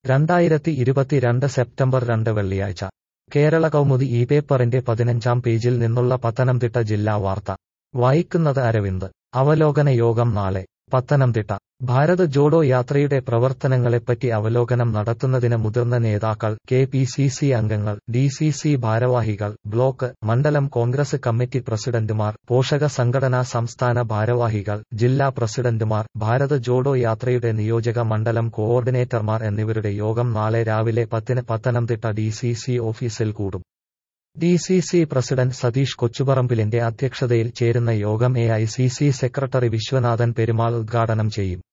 രണ്ടായിരത്തി ഇരുപത്തിരണ്ട് സെപ്റ്റംബർ രണ്ട് വെള്ളിയാഴ്ച കേരള കൗമുദി ഈ പേപ്പറിന്റെ പതിനഞ്ചാം പേജിൽ നിന്നുള്ള പത്തനംതിട്ട ജില്ലാ വാർത്ത വായിക്കുന്നത് അരവിന്ദ് അവലോകന യോഗം നാളെ പത്തനംതിട്ട ഭാരത് ജോഡോ യാത്രയുടെ പ്രവർത്തനങ്ങളെപ്പറ്റി അവലോകനം നടത്തുന്നതിന് മുതിർന്ന നേതാക്കൾ കെ പി സി സി അംഗങ്ങൾ ഡി സി സി ഭാരവാഹികൾ ബ്ലോക്ക് മണ്ഡലം കോൺഗ്രസ് കമ്മിറ്റി പ്രസിഡന്റുമാർ പോഷക സംഘടനാ സംസ്ഥാന ഭാരവാഹികൾ ജില്ലാ പ്രസിഡന്റുമാർ ഭാരത് ജോഡോ യാത്രയുടെ നിയോജക മണ്ഡലം കോഓർഡിനേറ്റർമാർ എന്നിവരുടെ യോഗം നാളെ രാവിലെ പത്തിന് പത്തനംതിട്ട ഡി സി സി ഓഫീസിൽ കൂടും D C C president Satheesh കൊച്ചുപറമ്പിലിന്റെ അധ്യക്ഷതയിൽ ചേരുന്ന യോഗം A I C C secretary Viswanathan Perumal ഉദ്ഘാടനം ചെയ്യും